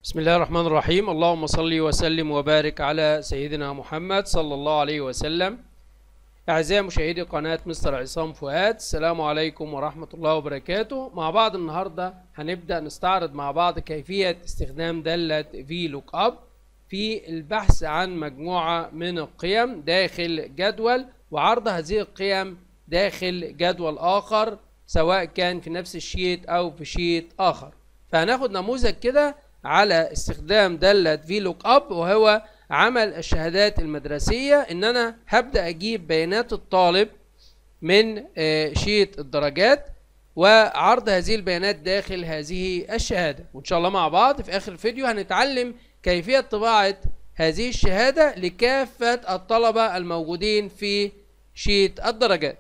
بسم الله الرحمن الرحيم اللهم صل وسلم وبارك على سيدنا محمد صلى الله عليه وسلم أعزائي مشاهدي قناة مستر عصام فؤاد السلام عليكم ورحمة الله وبركاته مع بعض النهاردة هنبدأ نستعرض مع بعض كيفية استخدام دالة في لوك أب في البحث عن مجموعة من القيم داخل جدول وعرض هذه القيم داخل جدول آخر سواء كان في نفس الشيت أو في شيت آخر فهناخد نموذج كده على استخدام دالة في لوك اب وهو عمل الشهادات المدرسية ان انا هبدأ اجيب بيانات الطالب من شيت الدرجات وعرض هذه البيانات داخل هذه الشهادة وان شاء الله مع بعض في اخر الفيديو هنتعلم كيفية طباعة هذه الشهادة لكافة الطلبة الموجودين في شيت الدرجات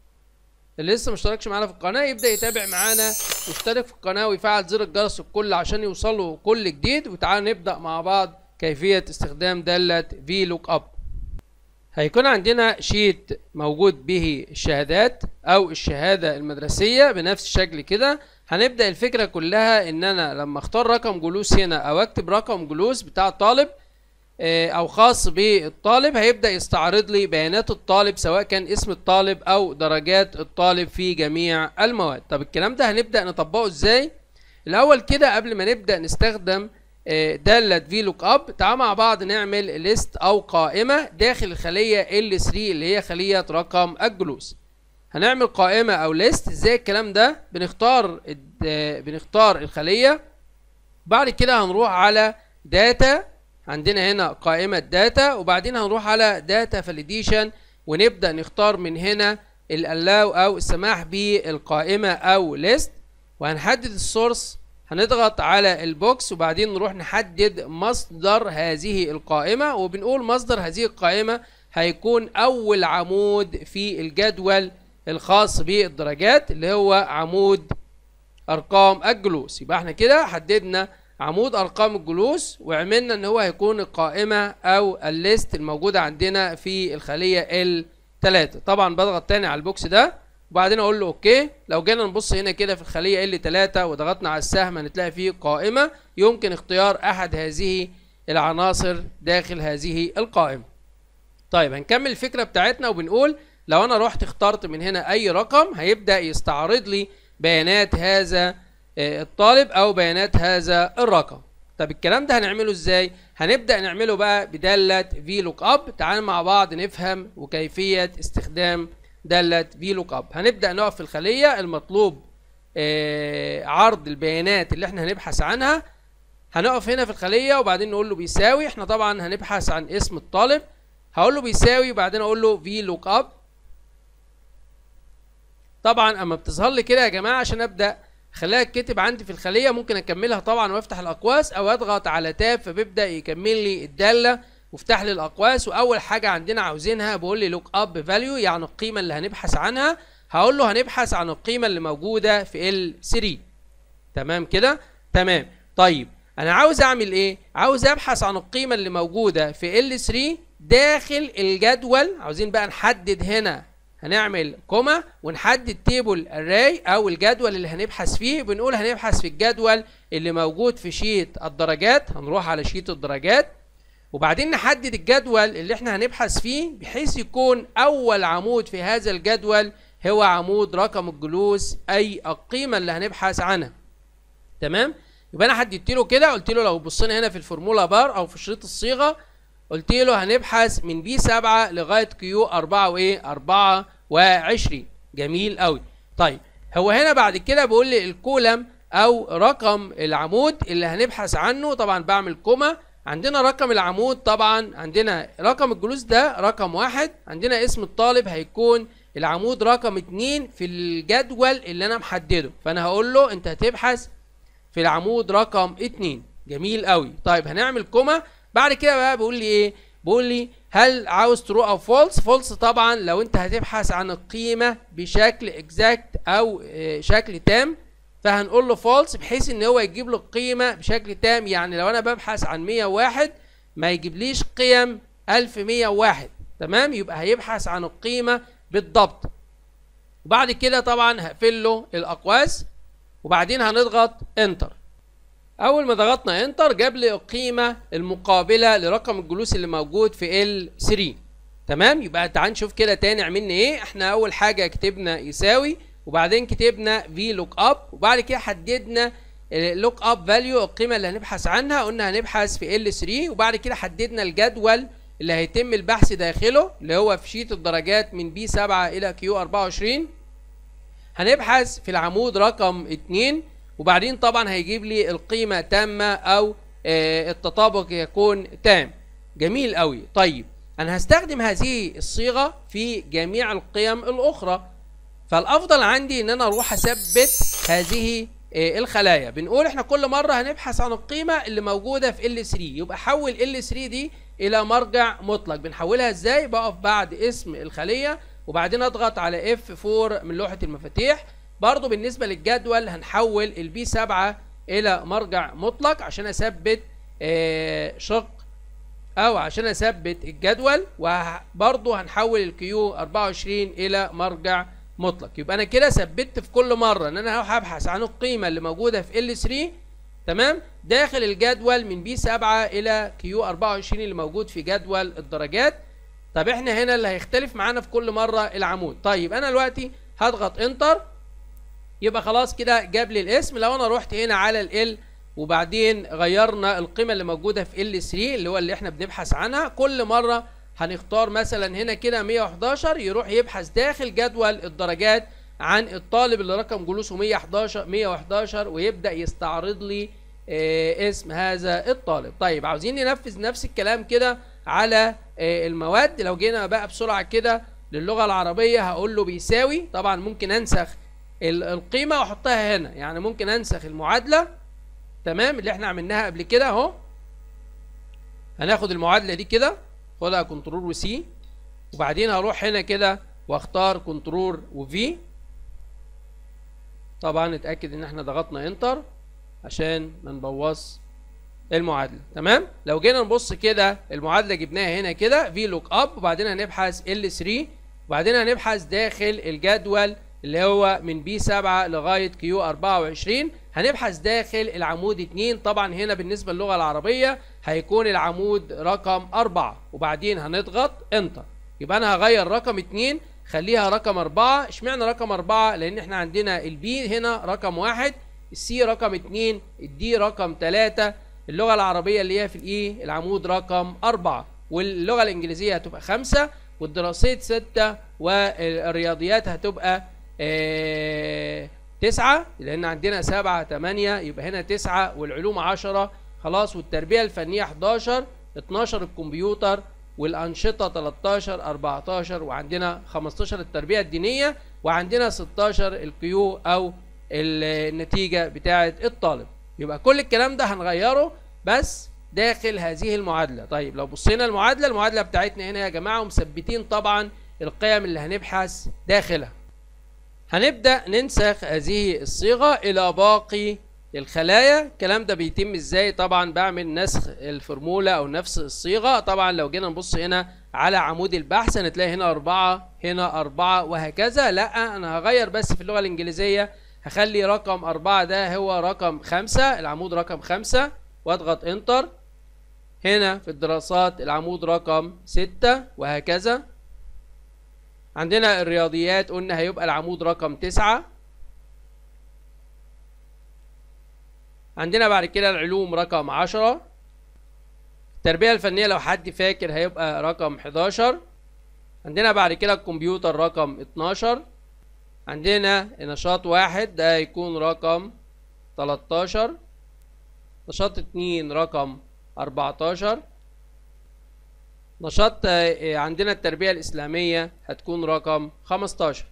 اللي لسه مشتركش معانا في القناه يبدا يتابع معانا ويشترك في القناه ويفعل زر الجرس الكل عشان يوصله كل جديد وتعالى نبدا مع بعض كيفيه استخدام داله في لوك اب هيكون عندنا شيت موجود به الشهادات او الشهاده المدرسيه بنفس الشكل كده هنبدا الفكره كلها ان انا لما اختار رقم جلوس هنا او اكتب رقم جلوس بتاع الطالب او خاص بالطالب هيبدا يستعرض لي بيانات الطالب سواء كان اسم الطالب او درجات الطالب في جميع المواد طب الكلام ده هنبدا نطبقه ازاي الاول كده قبل ما نبدا نستخدم داله في لوك اب تعال مع بعض نعمل ليست او قائمه داخل الخليه L3 اللي هي خليه رقم الجلوس هنعمل قائمه او ليست ازاي الكلام ده بنختار بنختار الخليه بعد كده هنروح على داتا عندنا هنا قائمة داتا وبعدين هنروح على داتا فاليديشن ونبدأ نختار من هنا الألاو أو السماح بالقائمة أو ليست وهنحدد السورس هنضغط على البوكس وبعدين نروح نحدد مصدر هذه القائمة وبنقول مصدر هذه القائمة هيكون أول عمود في الجدول الخاص بالدرجات اللي هو عمود أرقام الجلوس يبقى احنا كده حددنا عمود ارقام الجلوس وعملنا ان هو هيكون القائمه او الليست الموجوده عندنا في الخليه ال3 طبعا بضغط تاني على البوكس ده وبعدين اقول له اوكي لو جينا نبص هنا كده في الخليه ال3 وضغطنا على السهم هنتلاقي فيه قائمه يمكن اختيار احد هذه العناصر داخل هذه القائمه طيب هنكمل الفكره بتاعتنا وبنقول لو انا رحت اخترت من هنا اي رقم هيبدا يستعرض لي بيانات هذا الطالب او بيانات هذا الرقم طب الكلام ده هنعمله ازاي هنبدا نعمله بقى بداله في لوك اب تعال مع بعض نفهم وكيفيه استخدام داله في لوك اب هنبدا نقف في الخليه المطلوب آه عرض البيانات اللي احنا هنبحث عنها هنقف هنا في الخليه وبعدين نقول له بيساوي احنا طبعا هنبحث عن اسم الطالب هقول له بيساوي وبعدين اقول له في لوك اب طبعا اما بتظهر لي كده يا جماعه عشان ابدا خليها تكتب عندي في الخليه ممكن اكملها طبعا وافتح الاقواس او اضغط على تاب فبيبدا يكمل لي الداله وافتح لي الاقواس واول حاجه عندنا عاوزينها بقول لي لوك اب فاليو يعني القيمه اللي هنبحث عنها هقول له هنبحث عن القيمه اللي موجوده في ال 3 تمام كده تمام طيب انا عاوز اعمل ايه عاوز ابحث عن القيمه اللي موجوده في ال 3 داخل الجدول عاوزين بقى نحدد هنا هنعمل كوما ونحدد تيبل الراي او الجدول اللي هنبحث فيه بنقول هنبحث في الجدول اللي موجود في شيت الدرجات هنروح على شيت الدرجات وبعدين نحدد الجدول اللي احنا هنبحث فيه بحيث يكون اول عمود في هذا الجدول هو عمود رقم الجلوس اي القيمه اللي هنبحث عنها تمام يبقى انا حددت له كده قلت له لو بصينا هنا في الفورمولا بار او في شريط الصيغه قلت له هنبحث من بي 7 لغايه كيو 4 وايه 24 جميل قوي طيب هو هنا بعد كده بيقول لي الكولم او رقم العمود اللي هنبحث عنه طبعا بعمل كوما عندنا رقم العمود طبعا عندنا رقم الجلوس ده رقم واحد عندنا اسم الطالب هيكون العمود رقم اتنين في الجدول اللي انا محدده فانا هقول له انت هتبحث في العمود رقم اتنين جميل قوي طيب هنعمل كوما بعد كده بقى بيقول لي ايه بيقول لي هل عاوز ترو او فولس فولس طبعا لو انت هتبحث عن القيمه بشكل اكزاكت او شكل تام فهنقول له فولس بحيث ان هو يجيب له القيمه بشكل تام يعني لو انا ببحث عن 101 ما يجيبليش قيم 1101 تمام يبقى هيبحث عن القيمه بالضبط وبعد كده طبعا هقفل له الاقواس وبعدين هنضغط انتر اول ما ضغطنا انتر جاب لي القيمه المقابله لرقم الجلوس اللي موجود في ال 3 تمام يبقى تعال نشوف كده تاني عملنا ايه احنا اول حاجه كتبنا يساوي وبعدين كتبنا في لوك اب وبعد كده حددنا لوك اب فاليو القيمه اللي هنبحث عنها قلنا هنبحث في ال 3 وبعد كده حددنا الجدول اللي هيتم البحث داخله اللي هو في شيت الدرجات من بي 7 الى كيو 24 هنبحث في العمود رقم 2 وبعدين طبعا هيجيب لي القيمه تامه او آه التطابق يكون تام جميل قوي طيب انا هستخدم هذه الصيغه في جميع القيم الاخرى فالافضل عندي ان انا اروح اثبت هذه الخلايا بنقول احنا كل مره هنبحث عن القيمه اللي موجوده في ال 3 يبقى حول ال 3 دي الى مرجع مطلق بنحولها ازاي بقف بعد اسم الخليه وبعدين اضغط على F4 من لوحه المفاتيح برضو بالنسبه للجدول هنحول البي 7 الى مرجع مطلق عشان اثبت شق او عشان اثبت الجدول وبرضو هنحول الكيو 24 الى مرجع مطلق يبقى انا كده ثبت في كل مره ان انا هبحث عن القيمه اللي موجوده في ال 3 تمام داخل الجدول من بي 7 الى كيو 24 اللي موجود في جدول الدرجات طب احنا هنا اللي هيختلف معانا في كل مره العمود طيب انا دلوقتي هضغط انتر يبقى خلاص كده جاب لي الاسم لو انا رحت هنا على ال وبعدين غيرنا القيمه اللي موجوده في ال 3 اللي هو اللي احنا بنبحث عنها كل مره هنختار مثلا هنا كده 111 يروح يبحث داخل جدول الدرجات عن الطالب اللي رقم جلوسه 111 111 ويبدا يستعرض لي آه اسم هذا الطالب طيب عاوزين ننفذ نفس الكلام كده على آه المواد لو جينا بقى بسرعه كده للغه العربيه هقول له بيساوي طبعا ممكن انسخ القيمه واحطها هنا يعني ممكن انسخ المعادله تمام اللي احنا عملناها قبل كده اهو هناخد المعادله دي كده خدها كنترول وسي وبعدين هروح هنا كده واختار كنترول وفي طبعا نتاكد ان احنا ضغطنا انتر عشان ما نبوظ المعادله تمام لو جينا نبص كده المعادله جبناها هنا كده في لوك اب وبعدين هنبحث ال 3 وبعدين هنبحث داخل الجدول اللي هو من بي 7 لغايه كيو 24 هنبحث داخل العمود 2 طبعا هنا بالنسبه للغه العربيه هيكون العمود رقم 4 وبعدين هنضغط انتر يبقى انا هغير رقم 2 خليها رقم 4 اشمعنى رقم 4 لان احنا عندنا البي هنا رقم 1 السي رقم 2 الدي رقم 3 اللغه العربيه اللي هي في الاي العمود رقم 4 واللغه الانجليزيه هتبقى 5 والدراسات 6 والرياضيات هتبقى آه تسعة لأن عندنا سبعة تمانية يبقى هنا تسعة والعلوم عشرة خلاص والتربية الفنية 11 12 الكمبيوتر والأنشطة 13 14 وعندنا 15 التربية الدينية وعندنا 16 الكيو أو النتيجة بتاعة الطالب يبقى كل الكلام ده هنغيره بس داخل هذه المعادلة طيب لو بصينا المعادلة المعادلة بتاعتنا هنا يا جماعة ومثبتين طبعا القيم اللي هنبحث داخلها هنبدأ ننسخ هذه الصيغة إلى باقي الخلايا الكلام ده بيتم ازاي طبعا بعمل نسخ الفورمولا او نفس الصيغة طبعا لو جينا نبص هنا على عمود البحث هنتلاقي هنا أربعة هنا أربعة وهكذا لا أنا هغير بس في اللغة الإنجليزية هخلي رقم أربعة ده هو رقم خمسة العمود رقم خمسة واضغط انتر هنا في الدراسات العمود رقم ستة وهكذا عندنا الرياضيات قلنا هيبقى العمود رقم تسعة عندنا بعد كده العلوم رقم عشرة التربية الفنية لو حد فاكر هيبقى رقم 11 عندنا بعد كده الكمبيوتر رقم 12 عندنا نشاط واحد ده هيكون رقم 13 نشاط اتنين رقم 14 نشاط عندنا التربية الإسلامية هتكون رقم 15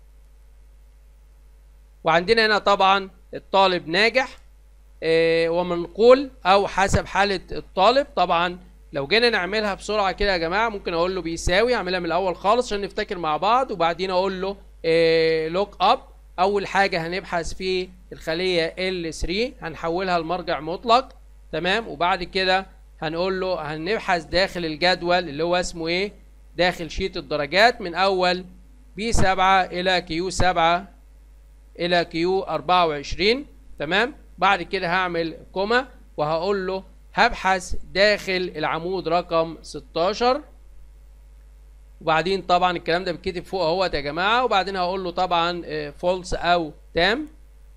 وعندنا هنا طبعا الطالب ناجح ومنقول او حسب حاله الطالب طبعا لو جينا نعملها بسرعه كده يا جماعه ممكن اقول له بيساوي اعملها من الاول خالص عشان نفتكر مع بعض وبعدين اقول له لوك اب اول حاجه هنبحث في الخليه L3 هنحولها لمرجع مطلق تمام وبعد كده هنقول له هنبحث داخل الجدول اللي هو اسمه ايه داخل شيت الدرجات من اول بي 7 الى كيو 7 الى كيو 24 تمام بعد كده هعمل كوما وهقول له هبحث داخل العمود رقم 16 وبعدين طبعا الكلام ده بيتكتب فوق اهوت يا جماعه وبعدين هقول له طبعا فولس او تام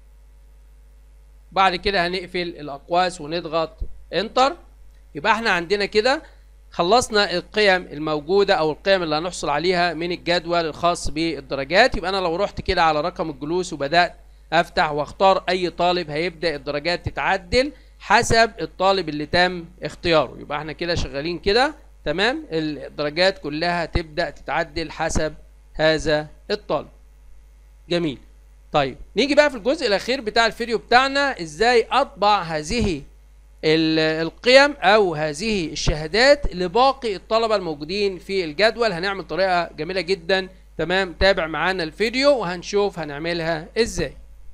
بعد كده هنقفل الاقواس ونضغط انتر يبقى احنا عندنا كده خلصنا القيم الموجوده او القيم اللي هنحصل عليها من الجدول الخاص بالدرجات يبقى انا لو رحت كده على رقم الجلوس وبدات افتح واختار اي طالب هيبدا الدرجات تتعدل حسب الطالب اللي تم اختياره يبقى احنا كده شغالين كده تمام الدرجات كلها تبدا تتعدل حسب هذا الطالب جميل طيب نيجي بقى في الجزء الاخير بتاع الفيديو بتاعنا ازاي اطبع هذه القيم او هذه الشهادات لباقي الطلبه الموجودين في الجدول هنعمل طريقه جميله جدا تمام تابع معانا الفيديو وهنشوف هنعملها ازاي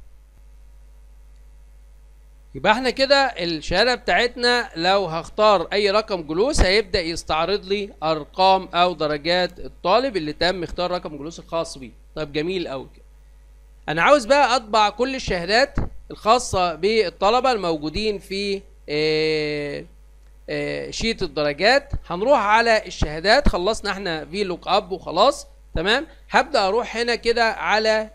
يبقى احنا كده الشهاده بتاعتنا لو هختار اي رقم جلوس هيبدا يستعرض لي ارقام او درجات الطالب اللي تم اختيار رقم جلوس الخاص بيه طيب جميل قوي كده انا عاوز بقى اطبع كل الشهادات الخاصه بالطلبه الموجودين في اه اه شيت الدرجات هنروح على الشهادات خلصنا احنا في لوك اب وخلاص تمام هبدا اروح هنا كده على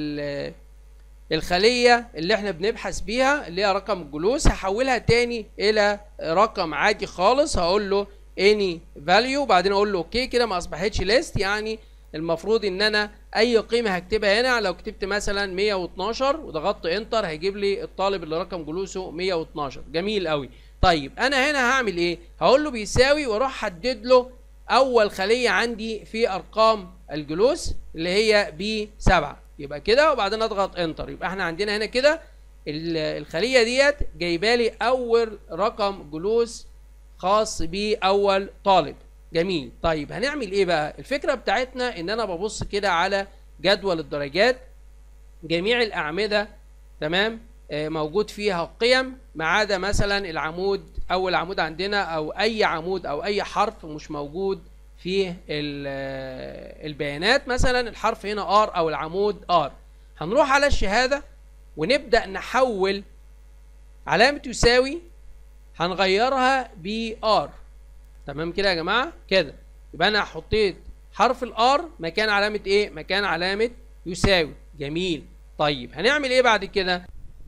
الخليه اللي احنا بنبحث بيها اللي هي رقم الجلوس هحولها تاني الى رقم عادي خالص هقول له any value وبعدين اقول له اوكي كده ما اصبحتش ليست يعني المفروض ان انا اي قيمه هكتبها هنا لو كتبت مثلا 112 وضغطت انتر هيجيب لي الطالب اللي رقم جلوسه 112 جميل قوي طيب انا هنا هعمل ايه هقول له بيساوي واروح احدد له اول خليه عندي في ارقام الجلوس اللي هي ب 7 يبقى كده وبعدين اضغط انتر يبقى احنا عندنا هنا كده الخليه ديت جايبه لي اول رقم جلوس خاص باول طالب جميل طيب هنعمل ايه بقى الفكره بتاعتنا ان انا ببص كده على جدول الدرجات جميع الاعمده تمام آه موجود فيها قيم ما عدا مثلا العمود اول عمود عندنا او اي عمود او اي حرف مش موجود في البيانات مثلا الحرف هنا ار او العمود ار هنروح على الشهاده ونبدا نحول علامه يساوي هنغيرها ب ار تمام كده يا جماعه كده يبقى انا حطيت حرف الار مكان علامه ايه مكان علامه يساوي جميل طيب هنعمل ايه بعد كده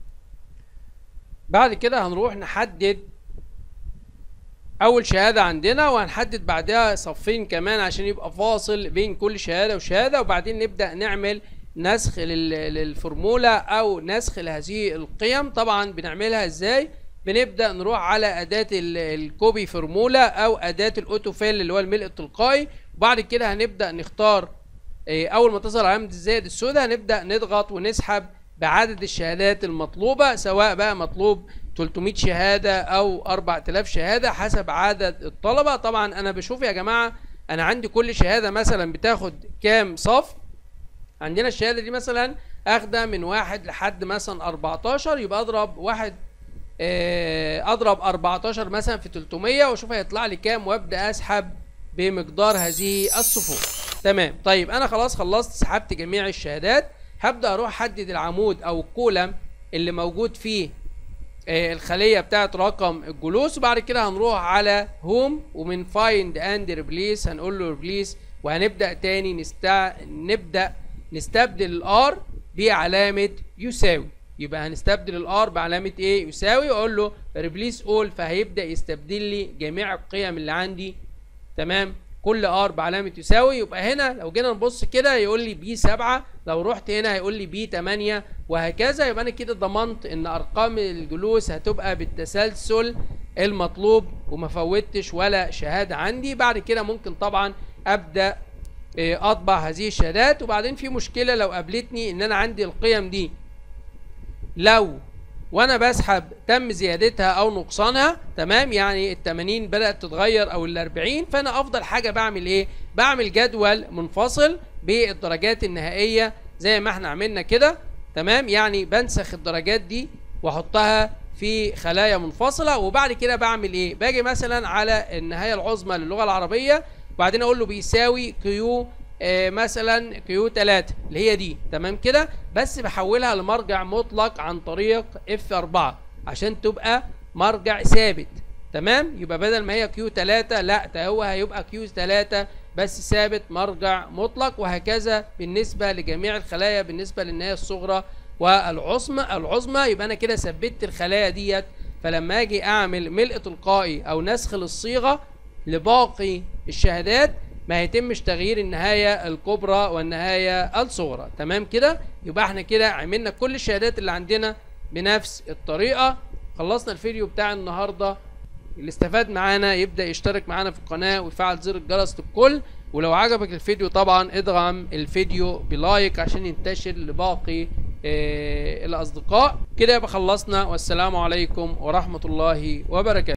بعد كده هنروح نحدد اول شهاده عندنا وهنحدد بعدها صفين كمان عشان يبقى فاصل بين كل شهاده وشهاده وبعدين نبدا نعمل نسخ للفورمولا او نسخ لهذه القيم طبعا بنعملها ازاي بنبدا نروح على اداه الكوبي فورمولا او اداه الاوتو فيل اللي هو الملء التلقائي وبعد كده هنبدا نختار اول ما تظهر علامه الزائد السوداء هنبدا نضغط ونسحب بعدد الشهادات المطلوبه سواء بقى مطلوب 300 شهاده او 4000 شهاده حسب عدد الطلبه طبعا انا بشوف يا جماعه انا عندي كل شهاده مثلا بتاخد كام صف عندنا الشهاده دي مثلا اخده من واحد لحد مثلا 14 يبقى اضرب واحد اضرب 14 مثلا في 300 واشوف هيطلع لي كام وابدا اسحب بمقدار هذه الصفوف تمام طيب انا خلاص خلصت سحبت جميع الشهادات هبدا اروح احدد العمود او الكولم اللي موجود فيه الخليه بتاعت رقم الجلوس وبعد كده هنروح على هوم ومن فايند اند ريبليس هنقول له ريبليس وهنبدا تاني نستع... نبدا نستبدل الار بعلامه يساوي يبقى هنستبدل الار بعلامه ايه يساوي واقول له ريبليس اول فهيبدا يستبدل لي جميع القيم اللي عندي تمام كل ار بعلامه يساوي يبقى هنا لو جينا نبص كده يقول لي بي 7 لو رحت هنا هيقول لي بي 8 وهكذا يبقى انا كده ضمنت ان ارقام الجلوس هتبقى بالتسلسل المطلوب وما فوتش ولا شهاده عندي بعد كده ممكن طبعا ابدا اطبع هذه الشهادات وبعدين في مشكله لو قابلتني ان انا عندي القيم دي لو وانا بسحب تم زيادتها او نقصانها تمام يعني ال 80 بدات تتغير او ال 40 فانا افضل حاجه بعمل ايه بعمل جدول منفصل بالدرجات النهائيه زي ما احنا عملنا كده تمام يعني بنسخ الدرجات دي واحطها في خلايا منفصله وبعد كده بعمل ايه باجي مثلا على النهايه العظمى للغه العربيه وبعدين اقول له بيساوي كيو آه، مثلا كيو 3 اللي هي دي تمام كده بس بحولها لمرجع مطلق عن طريق اف 4 عشان تبقى مرجع ثابت تمام يبقى بدل ما هي كيو 3 لا ده هو هيبقى كيو 3 بس ثابت مرجع مطلق وهكذا بالنسبه لجميع الخلايا بالنسبه للنهايه الصغرى والعظمى العظمى يبقى انا كده ثبتت الخلايا ديت فلما اجي اعمل ملء تلقائي او نسخ للصيغه لباقي الشهادات ما هيتمش تغيير النهايه الكبرى والنهايه الصغرى تمام كده يبقى احنا كده عملنا كل الشهادات اللي عندنا بنفس الطريقه خلصنا الفيديو بتاع النهارده اللي استفاد معانا يبدا يشترك معانا في القناه ويفعل زر الجرس للكل ولو عجبك الفيديو طبعا ادعم الفيديو بلايك عشان ينتشر لباقي آه الاصدقاء كده يبقى خلصنا والسلام عليكم ورحمه الله وبركاته